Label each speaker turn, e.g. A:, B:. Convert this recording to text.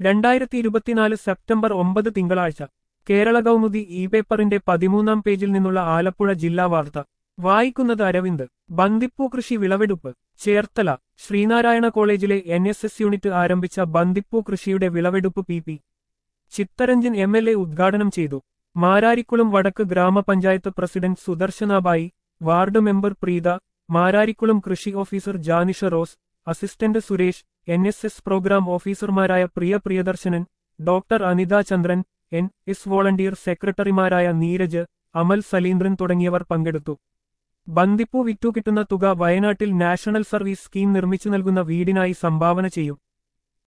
A: രണ്ടായിരത്തി ഇരുപത്തിനാല് സെപ്റ്റംബർ ഒമ്പത് തിങ്കളാഴ്ച കേരള കൗമുദി ഇ പേപ്പറിന്റെ പതിമൂന്നാം പേജിൽ നിന്നുള്ള ആലപ്പുഴ ജില്ലാ വാർത്ത വായിക്കുന്നത് അരവിന്ദ് ബന്ദിപ്പൂ കൃഷി വിളവെടുപ്പ് ചേർത്തല ശ്രീനാരായണ കോളേജിലെ എൻ എസ് എസ് യൂണിറ്റ് ആരംഭിച്ച ബന്ദിപ്പൂ കൃഷിയുടെ വിളവെടുപ്പ് P P Chittaranjan M L A ഉദ്ഘാടനം ചെയ്തു മാരാരിക്കുളം വടക്ക് ഗ്രാമപഞ്ചായത്ത് president സുദർശനാബായി ward member Preetha Mararikulam കൃഷി officer ജാനിഷ rose assistant Suresh N S S programme ഓഫീസർമാരായ പ്രിയ പ്രിയദർശനൻ ഡോക്ടർ അനിത ചന്ദ്രൻ എൻ എസ് വോളണ്ടിയർ സെക്രട്ടറിമാരായ നീരജ് അമൽ സലീന്ദ്രൻ തുടങ്ങിയവർ പങ്കെടുത്തു ബന്ദിപ്പൂ വിറ്റു കിട്ടുന്ന തുക വയനാട്ടിൽ നാഷണൽ സർവീസ് സ്കീം നിർമ്മിച്ചു നൽകുന്ന വീടിനായി സംഭാവന ചെയ്യും